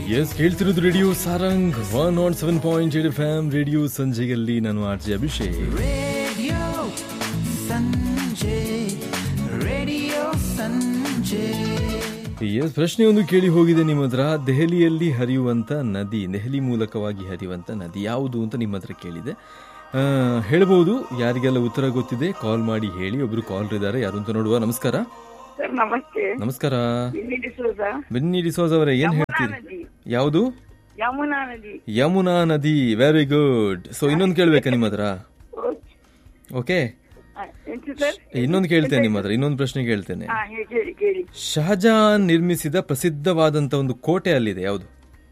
S ಕೇಳ್ತಿರೋದು radio Sarang one nought seven point eight F M radio ಸಂಜೆಯಲ್ಲಿ ನಾನು R J Abhishek Radio Sanjay, Radio Sanjay. Yes ಪ್ರಶ್ನೆ ಒಂದು ಕೇಳಿ ಹೋಗಿದೆ ನಿಮ್ಮ ಹತ್ರ ದೆಹಲಿಯಲ್ಲಿ ಹರಿಯುವಂತ ನದಿ ದೆಹಲಿ ಮೂಲಕವಾಗಿ ಹರಿಯುವಂತ ನದಿ ಯಾವುದು ಅಂತ ನಿಮ್ಮ ಹತ್ರ ಕೇಳಿದೆ ಆ, ಹೇಳ್ಬೋದು ಯಾರಿಗೆಲ್ಲ ಉತ್ತರ ಗೊತ್ತಿದೆ ಕಾಲ್ ಮಾಡಿ ಹೇಳಿ ಒಬ್ರು ಕಾಲ್ ಇದ್ದಾರೆ ಯಾರು ಅಂತ ನೋಡುವ ನಮಸ್ಕಾರ ಸರ್ ನಮಸ್ತೆ ನಮಸ್ಕಾರ ಇಲ್ಲಿ ಡಿಸೋಜ ಬೆನ್ನಿ ಡಿಸೋಜ್ ಅವರೇ ಏನ್ ಹೇಳ್ತೀರಿ ನದಿ ಯಾವುದು ಯಮುನಾ ನದಿ ಯಮುನಾ ನದಿ ವೆರಿ ಗುಡ್ ಸೊ ಇನ್ನೊಂದು ಕೇಳ್ಬೇಕಾ ನಿಮ್ಮ ಹತ್ರ ಓಕೆ ಆ, ಎಂತ ಸರ್ ಇನ್ನೊಂದು ಕೇಳ್ತೇನೆ ನಿಮ್ಮ ಹತ್ರ ಇನ್ನೊಂದು ಪ್ರಶ್ನೆ ಕೇಳ್ತೇನೆ ಹಾ ಹೇ- ಕೇಳಿ ಕೇಳಿ ಶಹಜಾನ್ ನಿರ್ಮಿಸಿದ ಪ್ರಸಿದ್ಧವಾದಂತ ಒಂದು ಕೋಟೆ ಅಲ್ಲಿದೆ ಯಾವುದು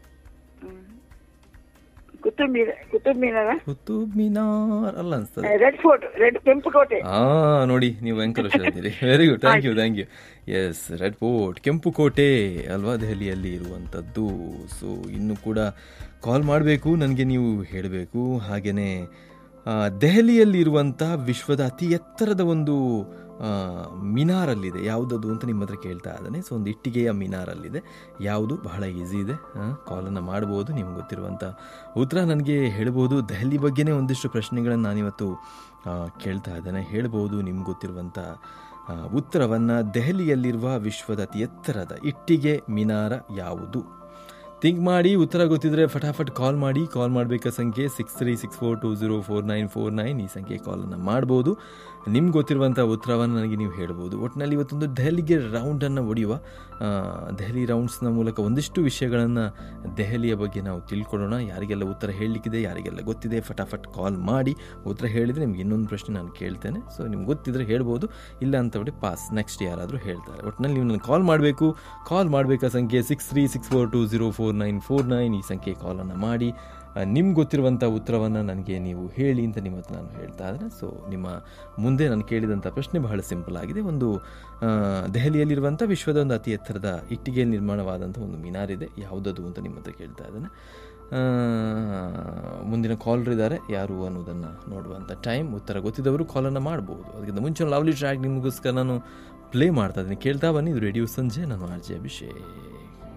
ಕುತುಬ್ ಮೀನ ಕುತುಬ್ ಮೀನಾರ ಕುತುಬ್ ಮಿನಾರ್ ಅಲ್ಲ ಅನ್ಸ್ತದೆ ರೆಡ್ ಫೋರ್ಟ್ ರೆಡ್ ಕೆಂಪು ಕೋಟೆ ಆ ನೋಡಿ ನೀವು ಭಯಂಕರ ಹುಷಾರಿದ್ದೀರಿ very good thank you thank you yes Red Fort ಕೆಂಪು ಕೋಟೆ ಅಲ್ವಾ ದೆಹಲಿಯಲ್ಲಿ ಇರುವಂಥದ್ದು ಸೊ ಇನ್ನು ಕೂಡ ಕಾಲ್ ಮಾಡಬೇಕು ನನಗೆ ನೀವು ಹೇಳಬೇಕು ಹಾಗೆಯೇ ದೆಹಲಿಯಲ್ಲಿ ಇರುವಂತಹ ವಿಶ್ವದ ಅತಿ ಎತ್ತರದ ಒಂದು ಆ, ಮಿನಾರಲ್ಲಿದೆ ಯಾವುದದು ಅಂತ ನಿಮ್ಮ ಹತ್ರ ಕೇಳ್ತಾ ಇದ್ದಾನೆ ಸೊ ಒಂದು ಇಟ್ಟಿಗೆಯ ಮಿನಾರಲ್ಲಿದೆ ಯಾವುದು ಬಹಳ ಈಸಿ ಇದೆ ಕಾಲನ್ನು ಮಾಡ್ಬೋದು ನಿಮ್ಗೆ ಗೊತ್ತಿರುವಂಥ ಉತ್ತರ ನನಗೆ ಹೇಳ್ಬೋದು ದೆಹಲಿ ಬಗ್ಗೆನೇ ಒಂದಿಷ್ಟು ಪ್ರಶ್ನೆಗಳನ್ನು ನಾನಿವತ್ತು ಆ, ಕೇಳ್ತಾ ಇದ್ದೇನೆ ಹೇಳ್ಬೋದು ನಿಮ್ಗೆ ಗೊತ್ತಿರುವಂಥ ಆ, ಉತ್ತರವನ್ನು ದೆಹಲಿಯಲ್ಲಿರುವ ವಿಶ್ವದ ಅತಿ ಎತ್ತರದ ಇಟ್ಟಿಗೆ ಮಿನಾರ ಯಾವುದು ಥಿಂಕ್ ಮಾಡಿ ಉತ್ತರ ಗೊತ್ತಿದ್ರೆ ಫಟಾಫಟ್ ಕಾಲ್ ಮಾಡಿ ಕಾಲ್ ಮಾಡಬೇಕಾ ಸಂಖ್ಯೆ six three six four two zero four nine four nine ಈ ಸಂಖ್ಯೆ ಕಾಲನ್ನು ಮಾಡ್ಬೋದು ನಿಮ್ಗೆ ಗೊತ್ತಿರುವಂಥ ಉತ್ತರವನ್ನು ನನಗೆ ನೀವು ಹೇಳ್ಬೋದು ಒಟ್ಟಿನಲ್ಲಿ ಇವತ್ತೊಂದು ದೆಹಲಿಗೆ ರೌಂಡನ್ನು ಹೊಡೆಯುವ ಆ, ದೆಹಲಿ ರೌಂಡ್ಸ್ನ ಮೂಲಕ ಒಂದಿಷ್ಟು ವಿಷಯಗಳನ್ನು ದೆಹಲಿಯ ಬಗ್ಗೆ ನಾವು ತಿಳ್ಕೊಳ್ಳೋಣ ಯಾರಿಗೆಲ್ಲ ಉತ್ತರ ಹೇಳಲಿಕ್ಕಿದೆ ಯಾರಿಗೆಲ್ಲ ಗೊತ್ತಿದೆ ಫಟಾಫಟ್ ಕಾಲ್ ಮಾಡಿ ಉತ್ತರ ಹೇಳಿದರೆ ನಿಮ್ಗೆ ಇನ್ನೊಂದು ಪ್ರಶ್ನೆ ನಾನು ಕೇಳ್ತೇನೆ ಸೊ ನಿಮ್ಗೆ ಗೊತ್ತಿದ್ರೆ ಹೇಳ್ಬೋದು ಇಲ್ಲ ಅಂತ ಬಿಟ್ಟು ಪಾಸ್ ನೆಕ್ಸ್ಟ್ ಯಾರಾದರೂ ಹೇಳ್ತಾರೆ ಒಟ್ಟಿನಲ್ಲಿ ನೀವು ನನಗೆ ಕಾಲ್ ಮಾಡಬೇಕು ಕಾಲ್ ಮಾಡಬೇಕಾ ಸಂಖ್ಯೆ six three six four two zero four nine four nine ಈ ಸಂಖ್ಯೆ ಕಾಲನ್ನು ಮಾಡಿ ನಿಮ್ಗೆ ಗೊತ್ತಿರುವಂಥ ಉತ್ತರವನ್ನು ನನಗೆ ನೀವು ಹೇಳಿ ಅಂತ ನಿಮ್ಮ ಹತ್ರ ನಾನು ಹೇಳ್ತಾ ಇದ್ದೇನೆ ಸೊ ನಿಮ್ಮ ಮುಂದೆ ನಾನು ಕೇಳಿದಂಥ ಪ್ರಶ್ನೆ ಬಹಳ ಸಿಂಪಲ್ ಆಗಿದೆ ಒಂದು ಆ, ದೆಹಲಿಯಲ್ಲಿರುವಂಥ ವಿಶ್ವದ ಒಂದು ಅತಿ ಎತ್ತರದ ಇಟ್ಟಿಗೆಯಲ್ಲಿ ನಿರ್ಮಾಣವಾದಂಥ ಒಂದು ಮಿನಾರ್ ಇದೆ ಯಾವುದದು ಅಂತ ನಿಮ್ಮ ಹತ್ರ ಕೇಳ್ತಾ ಇದ್ದೇನೆ ಆ, ಮುಂದಿನ ಕಾಲರ್ ಇದ್ದಾರೆ ಯಾರು ಅನ್ನೋದನ್ನು ನೋಡುವಂಥ ಟೈಮ್ ಉತ್ತರ ಗೊತ್ತಿದ್ದವರು ಕಾಲನ್ನು ಮಾಡ್ಬೋದು ಅದಕ್ಕಿಂತ ಮುಂಚೆ ಲವ್ಲಿ ಟ್ರ್ಯಾಕ್ ನಿಮಗೋಸ್ಕರ ನಾನು ಪ್ಲೇ ಮಾಡ್ತಾ ಇದ್ದೀನಿ ಕೇಳ್ತಾ ಬನ್ನಿ ಇದು ರೇಡಿಯೋ ಸಂಜೆ ನಾನು ಆರ್ ಜೆ ಅಭಿಷೇಕ್